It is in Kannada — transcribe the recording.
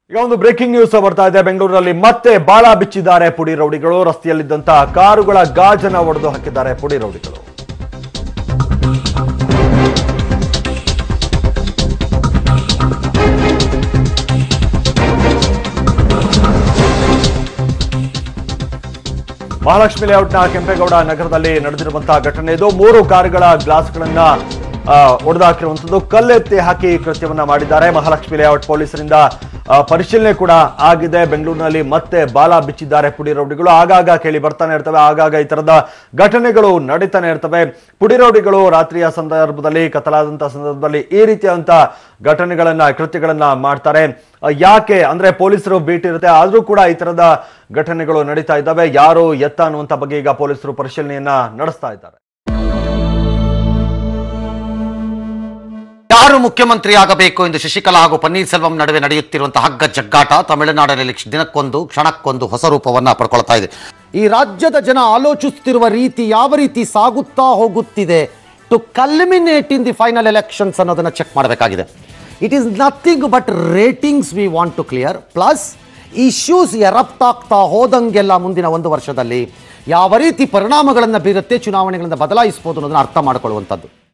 ಈಗ ಒಂದು ಬ್ರೇಕಿಂಗ್ ನ್ಯೂಸ್ ಬರ್ತಾ ಇದೆ ಬೆಂಗಳೂರಲ್ಲಿ ಮತ್ತೆ ಬಾಳ ಬಿಚ್ಚಿದ್ದಾರೆ ಪುಡಿ ರೌಡಿಗಳು ರಸ್ತೆಯಲ್ಲಿದ್ದಂತಹ ಕಾರುಗಳ ಗಾಜನ ಒಡೆದು ಹಾಕಿದ್ದಾರೆ ಪುಡಿ ರೌಡಿಗಳು ಮಹಾಲಕ್ಷ್ಮಿ ಲೇಔಟ್ನ ಕೆಂಪೇಗೌಡ ನಗರದಲ್ಲಿ ನಡೆದಿರುವಂತಹ ಘಟನೆ ಇದು ಮೂರು ಕಾರುಗಳ ಗ್ಲಾಸ್ಗಳನ್ನ ಒಡೆದಾಕಿರುವಂತದ್ದು ಕಲ್ಲೆತ್ತಿ ಹಾಕಿ ಕೃತ್ಯವನ್ನ ಮಾಡಿದ್ದಾರೆ ಮಹಾಲಕ್ಷ್ಮಿ ಲೇಔಟ್ ಪೊಲೀಸರಿಂದ ಆ, ಪರಿಶೀಲನೆ ಕೂಡ ಆಗಿದೆ ಬೆಂಗಳೂರಿನಲ್ಲಿ ಮತ್ತೆ ಬಾಲ ಬಿಚ್ಚಿದ್ದಾರೆ ಪುಡಿ ರೌಡಿಗಳು ಆಗಾಗ ಕೇಳಿ ಬರ್ತಾನೆ ಇರ್ತವೆ ಆಗಾಗ ಈ ತರದ ಘಟನೆಗಳು ನಡೀತಾನೆ ಇರ್ತವೆ ಪುಡಿ ರೌಡಿಗಳು ರಾತ್ರಿಯ ಸಂದರ್ಭದಲ್ಲಿ ಕತ್ತಲಾದಂತಹ ಸಂದರ್ಭದಲ್ಲಿ ಈ ರೀತಿಯಾದಂತ ಘಟನೆಗಳನ್ನ ಕೃತ್ಯಗಳನ್ನ ಮಾಡ್ತಾರೆ ಆ, ಯಾಕೆ ಅಂದ್ರೆ ಪೊಲೀಸರು ಬೀಟ್ ಇರುತ್ತೆ ಆದ್ರೂ ಕೂಡ ಈ ತರದ ಘಟನೆಗಳು ನಡೀತಾ ಇದ್ದಾವೆ ಯಾರು ಎತ್ತ ಅನ್ನುವಂತ ಬಗ್ಗೆ ಈಗ ಪೊಲೀಸರು ಪರಿಶೀಲನೆಯನ್ನ ನಡೆಸ್ತಾ ಇದ್ದಾರೆ ಯಾರು ಮುಖ್ಯಮಂತ್ರಿ ಆಗಬೇಕು ಎಂದು ಶಶಿಕಲಾ ಹಾಗೂ ಪನ್ನೀರ್ಸೆಲ್ವಂ ನಡುವೆ ನಡೆಯುತ್ತಿರುವಂತಹ ಹಗ್ಗ ಜಗ್ಗಾಟ ತಮಿಳುನಾಡಿನಲ್ಲಿ ದಿನಕ್ಕೊಂದು ಕ್ಷಣಕ್ಕೊಂದು ಹೊಸ ರೂಪವನ್ನ ಪಡ್ಕೊಳ್ತಾ ಇದೆ ಈ ರಾಜ್ಯದ ಜನ ಆಲೋಚಿಸುತ್ತಿರುವ ರೀತಿ ಯಾವ ರೀತಿ ಸಾಗುತ್ತಾ ಹೋಗುತ್ತಿದೆ to culminate in the final elections ಅನ್ನೋದನ್ನ ಚೆಕ್ ಮಾಡಬೇಕಾಗಿದೆ it is nothing but ratings we want to clear plus issues ಎರಪ್ತಾಗ್ತಾ ಹೋದಂಗೆಲ್ಲ ಮುಂದಿನ ಒಂದು ವರ್ಷದಲ್ಲಿ ಯಾವ ರೀತಿ ಪರಿಣಾಮಗಳನ್ನು ಬೀರುತ್ತೆ ಚುನಾವಣೆಗಳಿಂದ ಬದಲಾಯಿಸಬಹುದು ಅನ್ನೋದನ್ನ ಅರ್ಥ ಮಾಡಿಕೊಳ್ಳುವಂಥದ್ದು